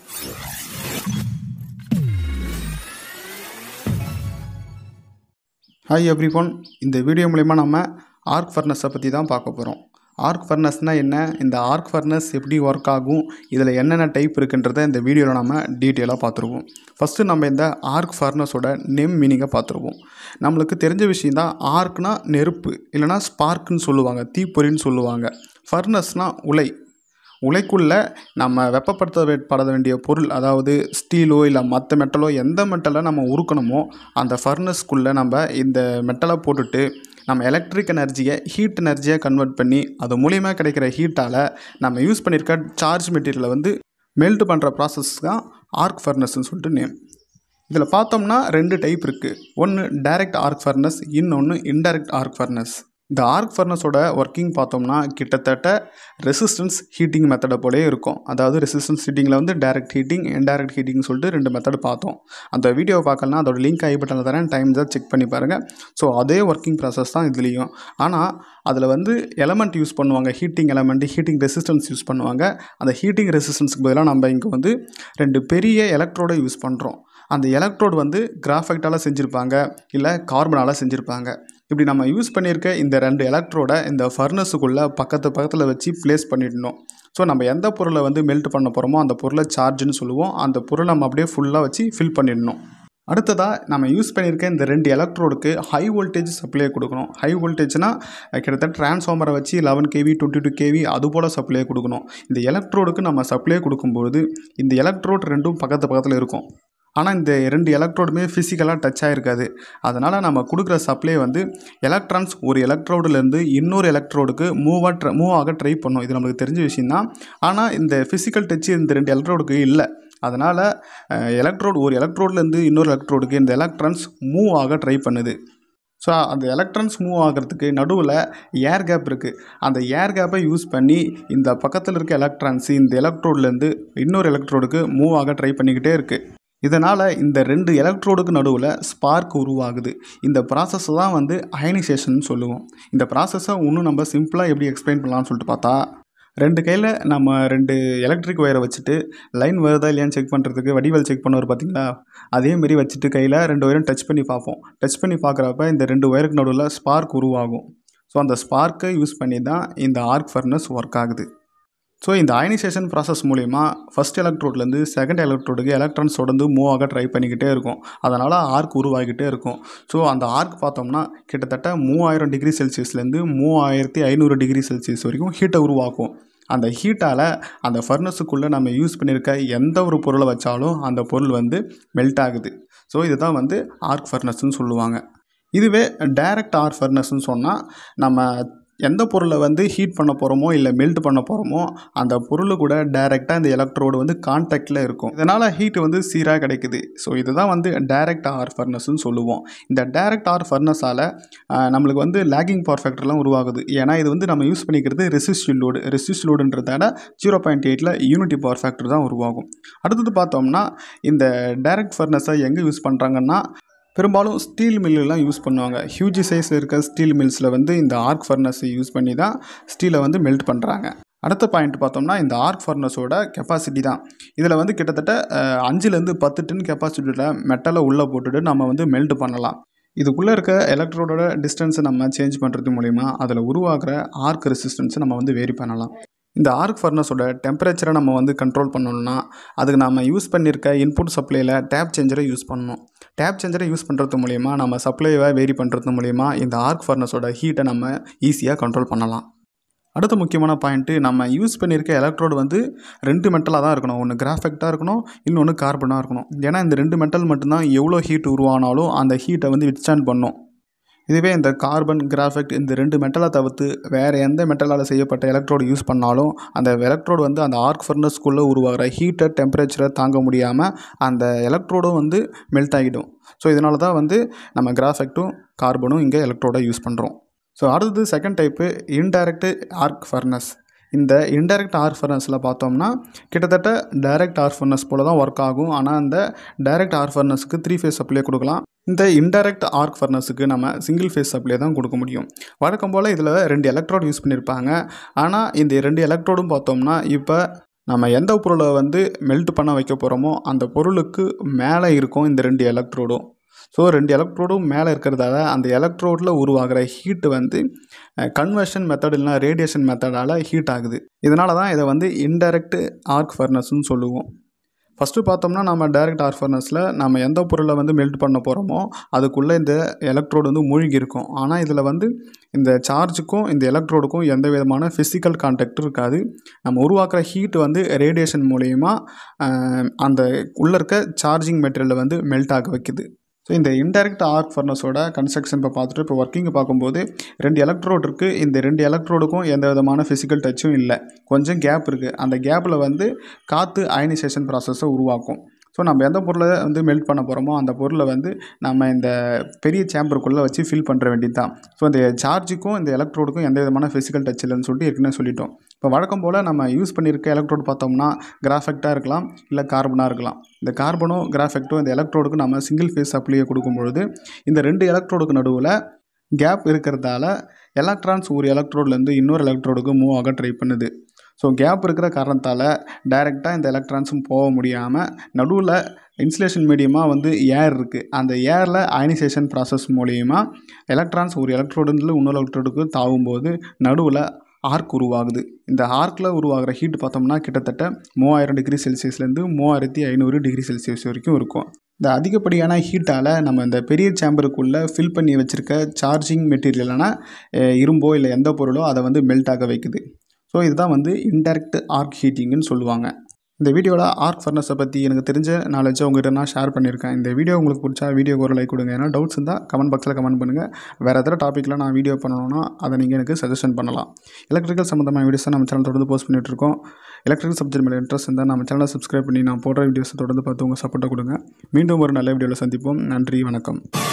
hi everyone இந்த video மூலிமா நம்ம ஆர்க் ஃபர்னஸை பற்றி தான் பார்க்க போகிறோம் ஆர்க் ஃபர்னஸ்னால் என்ன இந்த ஆர்க் ஃபர்னஸ் எப்படி ஒர்க் ஆகும் இதில் என்னென்ன டைப் இருக்குன்றதை இந்த வீடியோவில் நம்ம டீட்டெயிலாக பார்த்துருவோம் ஃபஸ்ட்டு நம்ம இந்த ஆர்க் ஃபர்னஸோட நேம் மீனிங்கை பார்த்துருவோம் நம்மளுக்கு தெரிஞ்ச விஷயம் தான் ஆர்க்னா நெருப்பு இல்லைனா ஸ்பார்க்குன்னு சொல்லுவாங்க தீப்பொறின்னு சொல்லுவாங்க ஃபர்னஸ்னால் உலை உலைக்குள்ளே நம்ம வெப்பப்படுத்த வே- பட வேண்டிய பொருள் அதாவது ஸ்டீலோ இல்லை மற்ற மெட்டலோ எந்த மெட்டலை நம்ம உருக்கணுமோ அந்த ஃபர்னஸ்க்குள்ளே நம்ம இந்த மெட்டலை போட்டுட்டு நம்ம எலக்ட்ரிக் எனர்ஜியை ஹீட் எனர்ஜியாக கன்வெர்ட் பண்ணி அது மூலியமாக கிடைக்கிற ஹீட்டால் நம்ம யூஸ் பண்ணியிருக்க சார்ஜ் மெட்டீரியலை வந்து மெல்ட் பண்ணுற ப்ராசஸ் தான் ஆர்க் ஃபர்னஸ்ன்னு சொல்லிட்டு நேம் இதில் பார்த்தோம்னா ரெண்டு டைப் இருக்குது ஒன்று டைரக்ட் ஆர்க் ஃபர்னஸ் இன்னொன்று இன்டைரக்ட் ஆர்க் ஃபர்னஸ் இந்த ஆர்க் ஃபர்னஸோட ஒர்க்கிங் பார்த்தோம்னா கிட்டத்தட்ட ரெசிஸ்டன்ஸ் ஹீட்டிங் மெத்தடை போலே இருக்கும் அதாவது ரெசிஸ்டன்ஸ் ஹீட்டிங்கில் வந்து டைரக்ட் ஹீட்டிங் இன்டைரக்ட் ஹீட்டிங் சொல்லிட்டு ரெண்டு மெத்தட் பார்த்தோம் அந்த வீடியோ பார்க்கலாம் அதோட லிங்க் ஐ பட்டனில் தரேன் டைம் தான் செக் பண்ணி பாருங்கள் ஸோ அதே ஒர்க்கிங் ப்ராசஸ் தான் இதுலேயும் ஆனால் அதில் வந்து எலமெண்ட் யூஸ் பண்ணுவாங்க heating element heating resistance use பண்ணுவாங்க அந்த ஹீட்டிங் ரெசிஸ்டன்ஸ்க்கு பதிலாக நம்ம இங்கே வந்து ரெண்டு பெரிய எலக்ட்ரோடை யூஸ் பண்ணுறோம் அந்த எலக்ட்ரோடு வந்து கிராஃபைட்டால் செஞ்சுருப்பாங்க இல்லை கார்பனால் செஞ்சுருப்பாங்க இப்படி நம்ம யூஸ் பண்ணியிருக்க இந்த ரெண்டு எலக்ட்ரோடை இந்த ஃபர்னஸுக்குள்ளே பக்கத்து பக்கத்தில் வச்சு ப்ளேஸ் பண்ணிடணும் ஸோ நம்ம எந்த பொருளை வந்து மெல்ட் பண்ண போகிறோமோ அந்த பொருளை சார்ஜ்னு சொல்லுவோம் அந்த பொருளை நம்ம அப்படியே ஃபுல்லாக வச்சு ஃபில் பண்ணிடணும் அடுத்ததாக நம்ம யூஸ் பண்ணியிருக்க இந்த ரெண்டு எலக்ட்ரோடுக்கு ஹை வோல்டேஜ் சப்ளை கொடுக்கணும் ஹை வோல்டேஜ்னால் கிட்டத்தட்ட டிரான்ஸ்ஃபார்மரை வச்சு eleven KV twenty two KV அது போல் சப்ளை கொடுக்கணும் இந்த எலக்ட்ரோடுக்கு நம்ம சப்ளை கொடுக்கும்போது இந்த எலக்ட்ரோட் ரெண்டும் பக்கத்து பக்கத்தில் இருக்கும் ஆனால் இந்த ரெண்டு எலக்ட்ரோடுமே ஃபிசிக்கலாக டச் ஆகிருக்காது அதனால் நம்ம கொடுக்குற சப்ளை வந்து எலக்ட்ரான்ஸ் ஒரு எலக்ட்ரோடுலேருந்து இன்னொரு எலக்ட்ரோடுக்கு மூவாக ட்ர மூவ் ஆக ட்ரை பண்ணும் இது நம்மளுக்கு தெரிஞ்ச விஷயந்தான் ஆனால் இந்த ஃபிசிக்கல் டச் இந்த ரெண்டு எலக்ட்ரோடுக்கு இல்லை அதனால் எலக்ட்ரோடு ஒரு எலக்ட்ரோட்லேருந்து இன்னொரு எலக்ட்ரோடுக்கு இந்த எலக்ட்ரான்ஸ் மூவ் ஆக ட்ரை பண்ணுது ஸோ அந்த எலக்ட்ரான்ஸ் மூவ் ஆகிறதுக்கு நடுவில் ஏர் கேப் இருக்குது அந்த ஏர் கேப்பை யூஸ் பண்ணி இந்த பக்கத்தில் இருக்க எலக்ட்ரான்ஸ் இந்த எலக்ட்ரோட்லேருந்து இன்னொரு எலக்ட்ரோடுக்கு மூவ் ஆக ட்ரை பண்ணிக்கிட்டே இருக்குது இதனால் இந்த ரெண்டு எலக்ட்ரோடுக்கு நடுவில் ஸ்பார்க் உருவாகுது இந்த ப்ராசஸ் தான் வந்து அயனைசேஷன் சொல்லுவோம் இந்த ப்ராசஸை இன்னும் நம்ம சிம்பிளாக எப்படி எக்ஸ்பிளைன் பண்ணலாம்னு சொல்லிட்டு பார்த்தா ரெண்டு கையில் நம்ம ரெண்டு எலக்ட்ரிக் ஒயரை வச்சுட்டு லைன் வருதா இல்லையான்னு செக் பண்ணுறதுக்கு வடிவல் செக் பண்ணுவார் பார்த்தீங்களா அதே மாதிரி வச்சுட்டு கையில் ரெண்டு ஒயரும் டச் பண்ணி பார்ப்போம் டச் பண்ணி பார்க்குறப்ப இந்த ரெண்டு ஒயருக்கு நடுவில் ஸ்பார்க் உருவாகும் ஸோ அந்த ஸ்பார்க்கை யூஸ் பண்ணி தான் இந்த ஆர்க் ஃபர்னஸ் ஒர்க் ஆகுது ஸோ இந்த அயனைசேஷன் ப்ராசஸ் மூலிமா ஃபஸ்ட் எலக்ட்ரோட்லேருந்து செகண்ட் எலக்ட்ரோடுக்கு எலக்ட்ரான்ஸ் தொடர்ந்து மூவ் ஆக ட்ரை பண்ணிக்கிட்டே இருக்கும் அதனால் ஆர்க் உருவாகிக்கிட்டே இருக்கும் ஸோ அந்த ஆர்க் பார்த்தோம்னா கிட்டத்தட்ட மூவாயிரம் டிகிரி செல்சியஸ்லேருந்து மூவாயிரத்தி ஐநூறு டிகிரி செல்சியஸ் வரைக்கும் ஹீட்டை உருவாக்கும் அந்த ஹீட்டால் அந்த ஃபர்னஸுக்குள்ளே நம்ம யூஸ் பண்ணியிருக்க எந்த ஒரு பொருளை வச்சாலும் அந்த பொருள் வந்து மெல்ட் ஆகுது ஸோ இதுதான் வந்து ஆர்க் ஃபர்னஸ்ன்னு சொல்லுவாங்க இதுவே டைரக்ட் ஆர் ஃபர்னஸ்ன்னு சொன்னால் நம்ம எந்த பொருளை வந்து ஹீட் பண்ண போகிறோமோ இல்லை மெல்ட் பண்ண போகிறோமோ அந்த பொருள் கூட டைரெக்டாக இந்த எலக்ட்ரோடு வந்து கான்டாக்டில் இருக்கும் இதனால் ஹீட் வந்து சீராக கிடைக்குது ஸோ இதுதான் வந்து டைரக்ட் ஆர் ஃபர்னஸ்ன்னு சொல்லுவோம் இந்த டைரக்ட் ஆர் ஃபர்னஸால் நம்மளுக்கு வந்து லேகிங் பவர் ஃபேக்டர்லாம் உருவாகுது ஏன்னா இது வந்து நம்ம யூஸ் பண்ணிக்கிறது ரெசிஸ்டிவ் லோடு ரெசிஸ்டிவ் லோடுன்றதால ஜீரோ பாயிண்ட் எயிட்டில் யூனிட்டி பவர் ஃபேக்டர் தான் உருவாகும் அடுத்தது பார்த்தோம்னா இந்த டைரக்ட் ஃபர்னஸை எங்கே யூஸ் பண்ணுறாங்கன்னா பெரும்பாலும் ஸ்டீல் மில்லுலாம் யூஸ் பண்ணுவாங்க ஹியூஜ் சைஸ் இருக்க ஸ்டீல் மில்ஸில் வந்து இந்த ஆர்க் ஃபர்னஸை யூஸ் பண்ணி தான் ஸ்டீலை வந்து மெல்ட் பண்ணுறாங்க அடுத்த பாயிண்ட் பார்த்தோம்னா இந்த ஆர்க் ஃபர்னஸோட கெப்பாசிட்டி தான் இதில் வந்து கிட்டத்தட்ட அஹ், அஞ்சுலேருந்து பத்து டன் கெப்பாசிட்டியில் மெட்டலை உள்ளே போட்டுட்டு நம்ம வந்து மெல்ட் பண்ணலாம் இதுக்குள்ளே இருக்க எலக்ட்ரோடோட டிஸ்டன்ஸை நம்ம சேஞ்ச் பண்ணுறது மூலிமா அதில் உருவாகிற ஆர்க் ரெசிஸ்டன்ஸை நம்ம வந்து வேரி பண்ணலாம் இந்த ஆர்க் ஃபர்னஸோட டெம்பரேச்சரை நம்ம வந்து கண்ட்ரோல் பண்ணணும்னா அதுக்கு நம்ம யூஸ் பண்ணியிருக்க இன்புட் சப்ளையில் டேப் சேஞ்சரை யூஸ் பண்ணணும் டேப் சேஞ்சரை யூஸ் பண்ணுறது மூலிமா நம்ம சப்ளைவை வேரி பண்ணுறது மூலிமா இந்த ஆர்க் ஃபர்னஸோட ஹீட்டை நம்ம ஈஸியாக கண்ட்ரோல் பண்ணலாம் அடுத்த முக்கியமான பாயிண்ட்டு நம்ம யூஸ் பண்ணியிருக்க எலக்ட்ரோடு வந்து ரெண்டு மெட்டலாக தான் இருக்கணும் ஒன்று கிராஃபைட்டாக இருக்கணும் இன்னொன்று கார்பனாக இருக்கணும் ஏன்னா இந்த ரெண்டு மெட்டல் மட்டும்தான் எவ்வளோ ஹீட் உருவானாலும் அந்த ஹீட்டை வந்து வித்ஸ்டாண்ட் பண்ணும் இதுவே இந்த கார்பன் கிராஃபைட் இந்த ரெண்டு மெட்டலை தவிர்த்து வேறு எந்த மெட்டலால் செய்யப்பட்ட எலக்ட்ரோடு யூஸ் பண்ணாலும் அந்த எலக்ட்ரோடு வந்து அந்த ஆர்க் ஃபர்னஸ்க்குள்ளே உருவாகிற ஹீட்டை டெம்பரேச்சரை தாங்க முடியாமல் அந்த எலக்ட்ரோடும் வந்து மெல்ட் ஆகிடும் ஸோ இதனால தான் வந்து நம்ம கிராஃபைட்டும் கார்பனும் இங்கே எலக்ட்ரோடை யூஸ் பண்ணுறோம் ஸோ அடுத்தது second type indirect arc furnace இந்த இன்டைரக்ட் ஆர் ஃபர்னஸில் பார்த்தோம்னா கிட்டத்தட்ட டைரக்ட் ஆர் ஃபர்னஸ் போல தான் ஒர்க் ஆகும் ஆனால் அந்த டைரக்ட் ஆர் ஃபர்னஸுக்கு த்ரீ ஃபேஸ் சப்ளை கொடுக்கலாம் இந்த இன்டைரக்ட் ஆர்க் ஃபர்னஸுக்கு நம்ம சிங்கிள் ஃபேஸ் சப்ளை தான் கொடுக்க முடியும் வழக்கம் போல் இதில் ரெண்டு எலக்ட்ரோடு யூஸ் பண்ணியிருப்பாங்க ஆனால் இந்த ரெண்டு எலக்ட்ரோடும் பார்த்தோம்னா இப்போ நம்ம எந்த பொருளை வந்து மெல்ட் பண்ண வைக்க போகிறோமோ அந்த பொருளுக்கு மேலே இருக்கும் இந்த ரெண்டு எலக்ட்ரோடும் ஸோ ரெண்டு எலக்ட்ரோடும் மேலே இருக்கிறதால அந்த எலக்ட்ரோடில் உருவாகிற ஹீட்டு வந்து கன்வர்ஷன் மெத்தட் இல்லைனா ரேடியேஷன் மெத்தடால் ஹீட் ஆகுது இதனால தான் இதை வந்து இன்டைரக்ட் ஆர்க் ஃபர்னஸ்னு சொல்லுவோம் ஃபஸ்ட்டு பார்த்தோம்னா நம்ம டைரக்ட் ஆர்க் ஃபர்னஸில் நம்ம எந்த பொருளை வந்து மெல்ட் பண்ண போகிறோமோ அதுக்குள்ளே இந்த எலக்ட்ரோடு வந்து மூழ்கி இருக்கும் ஆனால் இதில் வந்து இந்த சார்ஜுக்கும் இந்த எலக்ட்ரோடுக்கும் எந்த விதமான ஃபிசிக்கல் கான்டாக்டும் இருக்காது நம்ம உருவாக்குற ஹீட் வந்து ரேடியேஷன் மூலயமா அந்த உள்ளே இருக்க சார்ஜிங் மெட்டீரியலை வந்து மெல்ட் ஆக வைக்குது ஸோ இந்த இன்டைரக்ட் ஆர்க் ஃபர்னஸோட கன்ஸ்ட்ரக்ஷன் இப்போ பார்த்துட்டு இப்போ ஒர்க்கிங் பார்க்கும்போது ரெண்டு எலக்ட்ரோடு இருக்குது இந்த ரெண்டு எலக்ட்ரோடுக்கும் எந்த விதமான ஃபிசிக்கல் டச்சும் இல்லை கொஞ்சம் கேப் இருக்குது அந்த கேப்பில் வந்து காற்று அயனைசேஷன் ப்ராசஸை உருவாக்கும் ஸோ நம்ம எந்த பொருளை வந்து மெல்ட் பண்ண போகிறோமோ அந்த பொருளை வந்து நம்ம இந்த பெரிய சேம்பருக்குள்ளே வச்சு ஃபில் பண்ணுற வேண்டியது தான் ஸோ இந்த சார்ஜுக்கும் இந்த எலக்ட்ரோடுக்கும் எந்த விதமான ஃபிசிக்கல் டச் இல்லைன்னு சொல்லிட்டு ஏற்கனவே சொல்லிட்டோம் இப்போ வழக்கம் போல் நம்ம யூஸ் பண்ணியிருக்க எலக்ட்ரோடு பார்த்தோம்னா கிராஃபெக்டாக இருக்கலாம் இல்லை கார்பனாக இருக்கலாம் இந்த கார்பனும் கிராஃபெக்டும் இந்த எலக்ட்ரோடுக்கு நம்ம சிங்கிள் ஃபேஸ் அப்ளியை கொடுக்கும்பொழுது இந்த ரெண்டு எலக்ட்ரோடுக்கு நடுவில் கேப் இருக்கிறதால எலக்ட்ரான்ஸ் ஒரு எலக்ட்ரோட்லேருந்து இன்னொரு எலக்ட்ரோடுக்கு மூவ் ஆக ட்ரை பண்ணுது ஸோ கேப் இருக்கிற காரணத்தால் டைரெக்டாக இந்த எலக்ட்ரான்ஸும் போக முடியாமல் நடுவில் இன்சுலேஷன் மீடியமாக வந்து ஏர் இருக்குது அந்த ஏரில் அயனைசேஷன் ப்ராசஸ் மூலியமாக எலக்ட்ரான்ஸ் ஒரு எலக்ட்ரோடுல இன்னொரு எலக்ட்ரோடுக்கு தாவும்போது நடுவில் ஆர்க் உருவாகுது இந்த ஆர்க்கில் உருவாகிற ஹீட் பார்த்தோம்னா கிட்டத்தட்ட மூவாயிரம் டிகிரி செல்சியஸ்லேருந்து மூவாயிரத்தி ஐநூறு டிகிரி செல்சியஸ் வரைக்கும் இருக்கும் இந்த அதிகப்படியான ஹீட்டால் நம்ம இந்த பெரிய சேம்பருக்குள்ளே ஃபில் பண்ணி வச்சுருக்க சார்ஜிங் மெட்டீரியலான இரும்போ இல்லை எந்த பொருளோ அதை வந்து மெல்ட் ஆக வைக்குது ஸோ இதுதான் வந்து இன்டெரக்ட் ஆர்க் ஹீட்டிங்னு சொல்லுவாங்க இந்த வீடியோவில் ஆர்க் ஃபர்னஸை பற்றி எனக்கு தெரிஞ்ச நாலேஜை உங்கள்கிட்ட நான் ஷேர் பண்ணியிருக்கேன் இந்த வீடியோ உங்களுக்கு பிடிச்சா வீடியோக்கு ஒரு லைக் கொடுங்க ஏன்னா டவுட்ஸ் இருந்தால் கமெண்ட் பாக்ஸில் கமெண்ட் பண்ணுங்கள் வேறு எதாவது டாப்பிக்கில் நான் வீடியோ பண்ணணும்னா அதை நீங்கள் எனக்கு சஜஷன் பண்ணலாம் எலக்ட்ரிக்கல் சம்மந்தமான வீடியோஸை நம்ம சேனல் தொடர்ந்து போஸ்ட் பண்ணிட்டு இருக்கோம் எலக்ட்ரிக்கல் சப்ஜெக்ட் மேலே இன்ட்ரெஸ்ட் இருந்தால் நம்ம சேனலை சப்ஸ்கிரைப் பண்ணி நான் போடுற வீடியோஸை தொடர்ந்து பார்த்து உங்கள் சப்போர்ட்டை கொடுங்க மீண்டும் ஒரு நல்ல வீடியோவில் சந்திப்போம் நன்றி வணக்கம்